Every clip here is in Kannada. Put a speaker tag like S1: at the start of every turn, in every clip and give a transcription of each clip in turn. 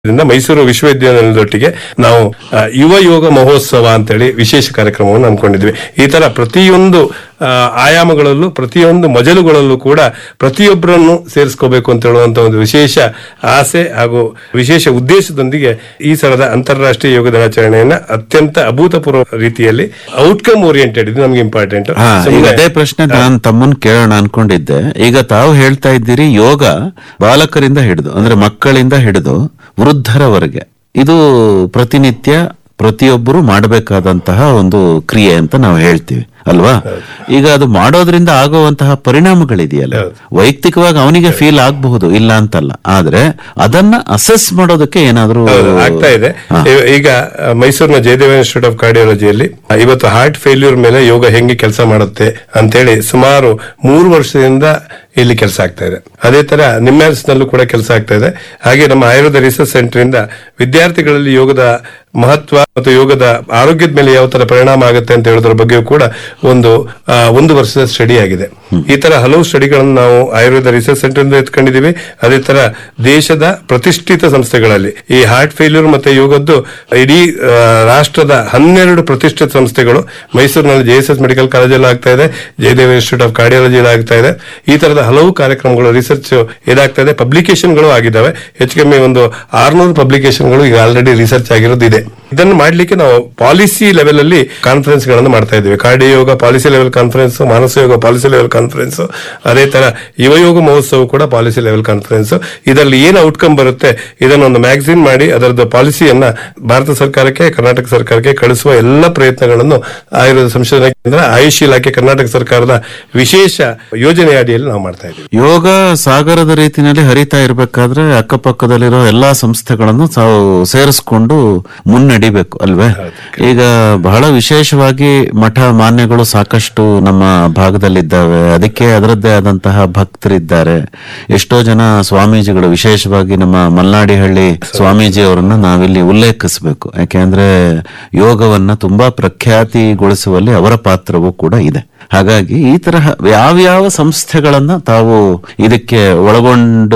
S1: ಇದರಿಂದ ಮೈಸೂರು ವಿಶ್ವವಿದ್ಯಾನಿಲಯದೊಟ್ಟಿಗೆ ನಾವು ಆ, ಯುವ ಯೋಗ ಮಹೋತ್ಸವ ಅಂತೇಳಿ ವಿಶೇಷ ಕಾರ್ಯಕ್ರಮವನ್ನು ಹಮ್ಮಿಕೊಂಡಿದ್ವಿ ಈ ತರ ಪ್ರತಿಯೊಂದು ಆ, ಆಯಾಮಗಳಲ್ಲೂ ಪ್ರತಿಯೊಂದು ಮಜಲುಗಳಲ್ಲೂ ಕೂಡ ಪ್ರತಿಯೊಬ್ಬರನ್ನು ಸೇರಿಸ್ಕೋಬೇಕು ಅಂತ ಹೇಳುವಂತ ಒಂದು ವಿಶೇಷ ಆಸೆ ಹಾಗೂ ವಿಶೇಷ ಉದ್ದೇಶದೊಂದಿಗೆ ಈ ಸಲದ ಅಂತಾರಾಷ್ಟ್ರೀಯ ಯೋಗ ದಿನಾಚರಣೆಯನ್ನ ಅತ್ಯಂತ ಅಭೂತಪೂರ್ವ ರೀತಿಯಲ್ಲಿ ಔಟ್ಕಮ್ ಓರಿಯೆಂಟೆಡ್ ಇದು ನಮ್ಗೆ ಇಂಪಾರ್ಟೆಂಟ್
S2: ಹಾ ಈಗ ಅದೇ ಪ್ರಶ್ನೆ ನಾನು ತಮ್ಮನ್ ಕೇಳೋಣ ಅನ್ಕೊಂಡಿದ್ದೆ ಈಗ ತಾವು ಹೇಳ್ತಾ ಇದ್ದೀರಿ ಯೋಗ ಬಾಲಕರಿಂದ ಹಿಡಿದು ಅಂದ್ರೆ ಮಕ್ಕಳಿಂದ ಹಿಡಿದು ವೃದ್ಧರವರೆಗೆ ಇದು ಪ್ರತಿನಿತ್ಯ ಪ್ರತಿಯೊಬ್ಬರು ಮಾಡಬೇಕಾದಂತಹ ಒಂದು ಕ್ರಿಯೆ ಅಂತ ನಾವು ಹೇಳ್ತೀವಿ ಅಲ್ವಾ ಈಗ ಅದು ಮಾಡೋದ್ರಿಂದ ಆಗುವಂತಹ ಪರಿಣಾಮಗಳಿದೆಯಲ್ಲ ವೈಯಕ್ತಿಕವಾಗಿ ಅವನಿಗೆ ಫೀಲ್ ಆಗಬಹುದು ಇಲ್ಲ ಅಂತಲ್ಲ ಆದ್ರೆ ಅದನ್ನ ಅಸೆಸ್ ಮಾಡೋದಕ್ಕೆ ಏನಾದ್ರೂ
S1: ಹೌದು, ಆಗ್ತಾ ಇದೆ ಈ- ಈಗ ಆ, ಮೈಸೂರಿನ ಜಯದೇವ ಇನ್ಸ್ಟಿಟ್ಯೂಟ್ ಆಫ್ ಕಾರ್ಡಿಯಾಲಜಿಯಲ್ಲಿ ಆ, ಇವತ್ತು ಹಾರ್ಟ್ ಫೇಲ್ಯೂರ್ ಮೇಲೆ ಯೋಗ ಹೆಂಗೆ ಕೆಲಸ ಮಾಡುತ್ತೆ ಅಂತೇಳಿ ಸುಮಾರು ಮೂರು ವರ್ಷದಿಂದ ಇಲ್ಲಿ ಕೆಲಸ ಆಗ್ತಾ ಇದೆ ಅದೇ ತರ ನಿಮ್ಯಾನ್ಸ್ ನಲ್ಲೂ ಕೂಡ ಕೆಲಸ ಆಗ್ತಾ ಇದೆ ಹಾಗೆ ನಮ್ಮ ಆಯುರ್ವೇದ ರಿಸರ್ಚ್ ಸೆಂಟರ್ ಇಂದ ವಿದ್ಯಾರ್ಥಿಗಳಲ್ಲಿ ಯೋಗದ ಮಹತ್ವ ಮತ್ತು ಯೋಗದ ಆರೋಗ್ಯದ ಮೇಲೆ ಯಾವ ತರ ಪರಿಣಾಮ ಆಗುತ್ತೆ ಅಂತ ಹೇಳೋದ್ರ ಬಗ್ಗೆಯೂ ಕೂಡ ಒಂದು ಆ, ಒಂದು ವರ್ಷದ ಸ್ಟಡಿ ಆಗಿದೆ ಈ ತರ ಹಲವು ಸ್ಟಡಿಗಳನ್ನು ನಾವು ಆಯುರ್ವೇದ ರಿಸರ್ಚ್ ಸೆಂಟರ್ ಇಂದ ಎತ್ಕೊಂಡಿದೀವಿ ಅದೇ ತರ ದೇಶದ ಪ್ರತಿಷ್ಠಿತ ಸಂಸ್ಥೆಗಳಲ್ಲಿ ಈ ಹಾರ್ಟ್ ಫೇಲ್ಯೂರ್ ಮತ್ತೆ ಯೋಗದ್ದು ಇಡೀ ಆ, ರಾಷ್ಟ್ರದ ಹನ್ನೆರಡು ಪ್ರತಿಷ್ಠಿತ ಸಂಸ್ಥೆಗಳು ಮೈಸೂರಿನಲ್ಲಿ ಜೆ ಎಸ್ ಎಸ್ ಮೆಡಿಕಲ್ ಕಾಲೇಜಲ್ಲಿ ಆಗ್ತಾ ಇದೆ ಜಯದೇವ ಇನ್ಸ್ಟಿಟ್ಯೂಟ್ ಆಫ್ ಕಾರ್ಡಿಯಾಲಜಿ ಆಗ್ತಾ ಇದೆ ಈ ತರದ ಹಲವು ಕಾರ್ಯಕ್ರಮಗಳು ರಿಸರ್ಚ್ ಇದಾಗ್ತಾ ಇದೆ ಪಬ್ಲಿಕೇಶನ್ಗಳು ಆಗಿದ್ದಾವೆ ಹೆಚ್ಚು ಕಮ್ಮಿ ಒಂದು ಆರ್ನೂರು ಪಬ್ಲಿಕೇಶನ್ಗಳು ಈಗ ಆಲ್ರೆಡಿ ರಿಸರ್ಚ್ ಆಗಿರೋದು ಇದೆ ಇದನ್ನು ಮಾಡ್ಲಿಕ್ಕೆ ನಾವು ಪಾಲಿಸಿ ಲೆವೆಲ್ ಅಲ್ಲಿ ಕಾನ್ಫರೆನ್ಸ್ ಗಳನ್ನು ಮಾಡ್ತಾ ಇದ್ದೀವಿ cardio yoga policy level conference ಮಾನಸ ಯೋಗ ಪಾಲಿಸಿ ಲೆವೆಲ್ ಕಾನ್ಫರೆನ್ಸ್ ಅದೇ ತರ ಯುವ ಯೋಗ ಮಹೋತ್ಸವ ಕೂಡ ಪಾಲಿಸಿ ಲೆವೆಲ್ ಕಾನ್ಫರೆನ್ಸ್ ಇದರಲ್ಲಿ ಏನು ಔಟ್ಕಮ್ ಬರುತ್ತೆ ಇದನ್ನ ಒಂದು ಮ್ಯಾಗಝಿನ್ ಮಾಡಿ ಅದರದ್ದು ಪಾಲಿಸಿಯನ್ನ ಭಾರತ ಸರ್ಕಾರಕ್ಕೆ ಕರ್ನಾಟಕ ಸರ್ಕಾರಕ್ಕೆ ಕಳಿಸುವ ಎಲ್ಲ ಪ್ರಯತ್ನಗಳನ್ನು ಆಯುರ್ವೇದ ಸಂಶೋಧನಾ ಕೇಂದ್ರ ಆಯುಷ್ ಇಲಾಖೆ ಕರ್ನಾಟಕ ಸರ್ಕಾರದ ವಿಶೇಷ ಯೋಜನೆ ಅಡಿಯಲ್ಲಿ ನಾವು ಮಾಡ್ತಾ ಇದ್ದೀವಿ
S2: ಯೋಗ ಸಾಗರದ ರೀತಿಯಲ್ಲಿ ಹರಿತಾ ಇರಬೇಕಾದ್ರೆ ಅಕ್ಕಪಕ್ಕದಲ್ಲಿರೋ ಎಲ್ಲಾ ಸಂಸ್ಥೆಗಳನ್ನು ತಾವು ಸೇರಿಸ್ಕೊಂಡು ಮುನ್ನಡಿಬೇಕು ಅಲ್ವೇ ಈಗ ಬಹಳ ವಿಶೇಷವಾಗಿ ಮಠ ಮಾನ್ಯಗಳು ಸಾಕಷ್ಟು ನಮ್ಮ ಭಾಗದಲ್ಲಿದ್ದಾವೆ ಅದಕ್ಕೆ ಅದರದ್ದೇ ಆದಂತಹ ಭಕ್ತರಿದ್ದಾರೆ ಎಷ್ಟೋ ಜನ ಸ್ವಾಮೀಜಿಗಳು ವಿಶೇಷವಾಗಿ ನಮ್ಮ ಮಲ್ನಾಡಿಹಳ್ಳಿ ಸ್ವಾಮೀಜಿ ಅವರನ್ನ ನಾವಿಲ್ಲಿ ಉಲ್ಲೇಖಿಸಬೇಕು ಯಾಕೆಂದ್ರೆ ಯೋಗವನ್ನ ತುಂಬಾ ಪ್ರಖ್ಯಾತಿಗೊಳಿಸುವಲ್ಲಿ ಅವರ ಪಾತ್ರವೂ ಕೂಡ ಇದೆ ಹಾಗಾಗಿ ಈ ತರಹ ಯಾವ್ಯಾವ ಸಂಸ್ಥೆಗಳನ್ನ ತಾವು ಇದಕ್ಕೆ ಒಳಗೊಂಡು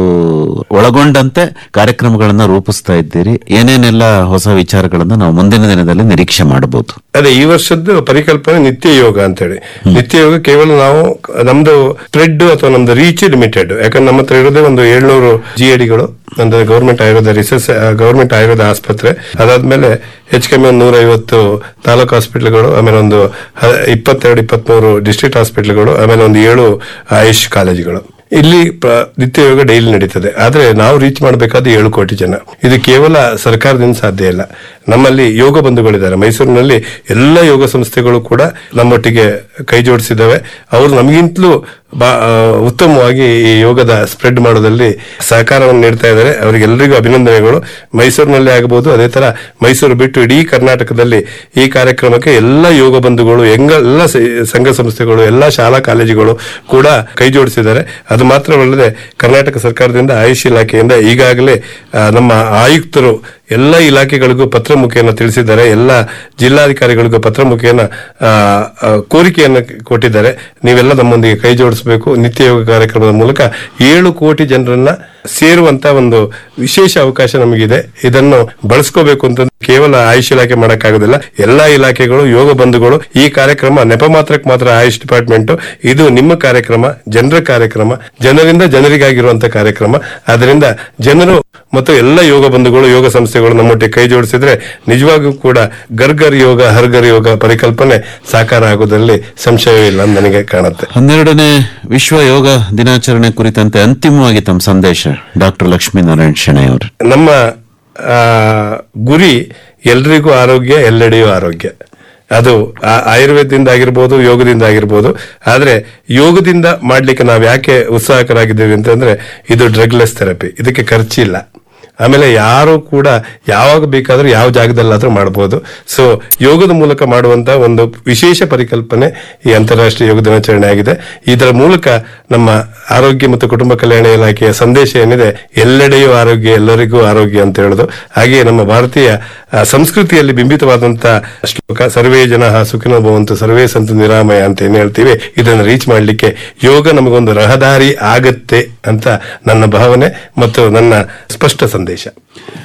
S2: ಒಳಗೊಂಡಂತೆ ಕಾರ್ಯಕ್ರಮಗಳನ್ನ ರೂಪಿಸ್ತಾ ಇದ್ದೀರಿ ಏನೇನೆಲ್ಲ ಹೊಸ ವಿಚಾರಗಳನ್ನ ನಾವು ಮುಂದಿನ ದಿನದಲ್ಲಿ ನಿರೀಕ್ಷೆ ಮಾಡಬಹುದು
S1: ಅದೇ ಈ ವರ್ಷದ್ದು ಪರಿಕಲ್ಪನೆ ನಿತ್ಯ ಯೋಗ ಅಂತೇಳಿ ನಿತ್ಯ ಯೋಗ ಕೇವಲ ನಾವು ನಮ್ದು ಥ್ರೆಡ್ ಅಥವಾ ನಮ್ದು ರೀಚ್ ಲಿಮಿಟೆಡ್ ಯಾಕಂದ್ರೆ ನಮ್ಮ ಹತ್ರ ಇರೋದೇ ಒಂದು ಏಳ್ನೂರು ಜಿ ಡಿಗಳು ಅಂದ್ರೆ government Ayurveda research government Ayurveda ಆಸ್ಪತ್ರೆ ಅದಾದ್ಮೇಲೆ ಹೆಚ್ಚು ಕಮ್ಮಿ ಒಂದು ನೂರ ಐವತ್ತು ತಾಲೂಕು ಹಾಸ್ಪಿಟ್ಲ್ಗಳು ಆಮೇಲೆ ಒಂದು ಹ- ಇಪ್ಪತ್ತೆರಡು ಇಪ್ಪತ್ಮೂರು ಡಿಸ್ಟ್ರಿಕ್ಟ್ ಹಾಸ್ಪಿಟ್ಲ್ಗಳು ಆಮೇಲೆ ಒಂದು ಏಳು ಆಯುಷ್ ಕಾಲೇಜುಗಳು ಇಲ್ಲಿ ಪ್ರ- ನಿತ್ಯ ಯೋಗ ಡೈಲಿ ನಡೀತದೆ ಆದ್ರೆ ನಾವು ರೀಚ್ ಮಾಡಬೇಕಾದ ಏಳು ಕೋಟಿ ಜನ ಇದು ಕೇವಲ ಸರ್ಕಾರದಿಂದ ಸಾಧ್ಯ ಇಲ್ಲ ನಮ್ಮಲ್ಲಿ ಯೋಗ ಬಂಧುಗಳಿದ್ದಾರೆ ಮೈಸೂರಿನಲ್ಲಿ ಎಲ್ಲ ಯೋಗ ಸಂಸ್ಥೆಗಳು ಕೂಡ ನಮ್ಮೊಟ್ಟಿಗೆ ಕೈ ಜೋಡಿಸಿದ್ದಾವೆ ಅವರು ನಮಗಿಂತಲೂ ಬಾ- ಆ, ಉತ್ತಮವಾಗಿ ಈ ಯೋಗದ ಸ್ಪ್ರೆಡ್ ಮಾಡೋದಲ್ಲಿ ಸಹಕಾರವನ್ನು ನೀಡ್ತಾ ಇದ್ದಾರೆ ಅವರಿಗೆಲ್ಲರಿಗೂ ಅಭಿನಂದನೆಗಳು ಮೈಸೂರಿನಲ್ಲಿ ಆಗಬಹುದು ಅದೇ ತರ ಮೈಸೂರು ಬಿಟ್ಟು ಇಡೀ ಕರ್ನಾಟಕದಲ್ಲಿ ಈ ಕಾರ್ಯಕ್ರಮಕ್ಕೆ ಎಲ್ಲ ಯೋಗ ಬಂಧುಗಳು ಎಂಗ ಎಲ್ಲ ಸ- ಸಂಘ ಸಂಸ್ಥೆಗಳು ಎಲ್ಲ ಶಾಲಾ ಕಾಲೇಜುಗಳು ಕೂಡ ಕೈ ಜೋಡಿಸಿದ್ದಾರೆ ಅದು ಮಾತ್ರವಲ್ಲದೆ ಕರ್ನಾಟಕ ಸರ್ಕಾರದಿಂದ ಆಯುಷ್ ಇಲಾಖೆಯಿಂದ ಈಗಾಗಲೇ ಆ, ನಮ್ಮ ಆಯುಕ್ತರು ಎಲ್ಲ ಇಲಾಖೆಗಳಿಗೂ ಪತ್ರ ಮುಖೇನ ತಿಳಿಸಿದ್ದಾರೆ ಎಲ್ಲ ಜಿಲ್ಲಾಧಿಕಾರಿಗಳಿಗೂ ಪತ್ರ ಮುಖೇನ ಆ, ಆ, ಕೋರಿಕೆಯನ್ನು ಕೊಟ್ಟಿದ್ದಾರೆ ನೀವೆಲ್ಲ ನಮ್ಮೊಂದಿಗೆ ಕೈ ಜೋಡಿಸಬೇಕು ನಿತ್ಯ ಯೋಗ ಕಾರ್ಯಕ್ರಮದ ಮೂಲಕ ಏಳು ಕೋಟಿ ಜನರನ್ನ ಸೇರುವಂತ ಒಂದು ವಿಶೇಷ ಅವಕಾಶ ನಮಗಿದೆ ಇದನ್ನು ಬಳಸ್ಕೋಬೇಕು ಅಂತ ಕೇವಲ ಆಯುಷ್ ಇಲಾಖೆ ಮಾಡಕ್ಕಾಗೋದಿಲ್ಲ ಎಲ್ಲಾ ಇಲಾಖೆಗಳು ಯೋಗ ಬಂಧುಗಳು ಈ ಕಾರ್ಯಕ್ರಮ ನೆಪ ಮಾತ್ರಕ್ಕೆ ಮಾತ್ರ ಆಯುಷ್ ಡಿಪಾರ್ಟ್ಮೆಂಟ್ ಇದು ನಿಮ್ಮ ಕಾರ್ಯಕ್ರಮ ಜನರ ಕಾರ್ಯಕ್ರಮ ಜನರಿಂದ ಜನರಿಗಾಗಿರುವಂತ ಕಾರ್ಯಕ್ರಮ ಅದರಿಂದ ಜನರು ಮತ್ತು ಎಲ್ಲ ಯೋಗ ಬಂಧುಗಳು ಯೋಗ ಸಂಸ್ಥೆಗಳು ನಮ್ಮೊಟ್ಟಿಗೆ ಕೈ ಜೋಡಿಸಿದ್ರೆ ನಿಜವಾಗೂ ಕೂಡ ಗರ್ಗರ್ ಯೋಗ ಹರ್ಗರ್ ಯೋಗ ಪರಿಕಲ್ಪನೆ ಸಾಕಾರ ಆಗೋದ್ರಲ್ಲಿ ಸಂಶಯವೇ ಇಲ್ಲ ಅಂತ ನನಗೆ ಕಾಣುತ್ತೆ
S2: ಹನ್ನೆರಡನೇ ವಿಶ್ವ ಯೋಗ ದಿನಾಚರಣೆ ಕುರಿತಂತೆ ಅಂತಿಮವಾಗಿ ತಮ್ಮ ಸಂದೇಶ ಡಾಕ್ಟರ್ ಲಕ್ಷ್ಮೀನಾರಾಯಣ್ ಶೆಣೈ ಅವರು
S1: ನಮ್ಮ ಆ, ಗುರಿ ಎಲ್ರಿಗೂ ಆರೋಗ್ಯ ಎಲ್ಲೆಡೆಯೂ ಆರೋಗ್ಯ ಅದು ಆ- ಆಯುರ್ವೇದದಿಂದ ಆಗಿರ್ಬೋದು ಯೋಗದಿಂದ ಆಗಿರ್ಬೋದು ಆದ್ರೆ ಯೋಗದಿಂದ ಮಾಡ್ಲಿಕ್ಕೆ ನಾವು ಯಾಕೆ ಉತ್ಸಾಹಕರಾಗಿದ್ದೇವೆ ಅಂತಂದ್ರೆ ಇದು ಡ್ರಗ್ಲೆಸ್ ಥೆರಪಿ ಇದಕ್ಕೆ ಖರ್ಚಿಲ್ಲ ಆಮೇಲೆ ಯಾರು ಕೂಡ ಯಾವಾಗ ಬೇಕಾದ್ರೂ ಯಾವ ಜಾಗದಲ್ಲಾದ್ರೂ ಮಾಡಬಹುದು ಸೊ ಯೋಗದ ಮೂಲಕ ಮಾಡುವಂತ ಒಂದು ವಿಶೇಷ ಪರಿಕಲ್ಪನೆ ಈ ಅಂತಾರಾಷ್ಟ್ರೀಯ ಯೋಗ ದಿನಾಚರಣೆ ಆಗಿದೆ ಇದರ ಮೂಲಕ ನಮ್ಮ ಆರೋಗ್ಯ ಮತ್ತು ಕುಟುಂಬ ಕಲ್ಯಾಣ ಇಲಾಖೆಯ ಸಂದೇಶ ಏನಿದೆ ಎಲ್ಲೆಡೆಯೂ ಆರೋಗ್ಯ ಎಲ್ಲರಿಗೂ ಆರೋಗ್ಯ ಅಂತ ಹೇಳುದು ಹಾಗೆಯೇ ನಮ್ಮ ಭಾರತೀಯ ಆ, ಸಂಸ್ಕೃತಿಯಲ್ಲಿ ಬಿಂಬಿತವಾದಂತ ಶ್ಲೋಕ ಸರ್ವೇ ಜನ ಸುಖಿನೋ ಭವಂತು ಸರ್ವೇ ಸಂತು ನಿರಾಮಯ ಅಂತ ಏನ್ ಹೇಳ್ತೀವಿ ಇದನ್ನು ರೀಚ್ ಮಾಡಲಿಕ್ಕೆ ಯೋಗ ನಮಗೊಂದು ರಹದಾರಿ ಆಗತ್ತೆ ಅಂತ ನನ್ನ ಭಾವನೆ ಮತ್ತು ನನ್ನ ಸ್ಪಷ್ಟ ಸಂದೇಶ ಸಂದೇಶ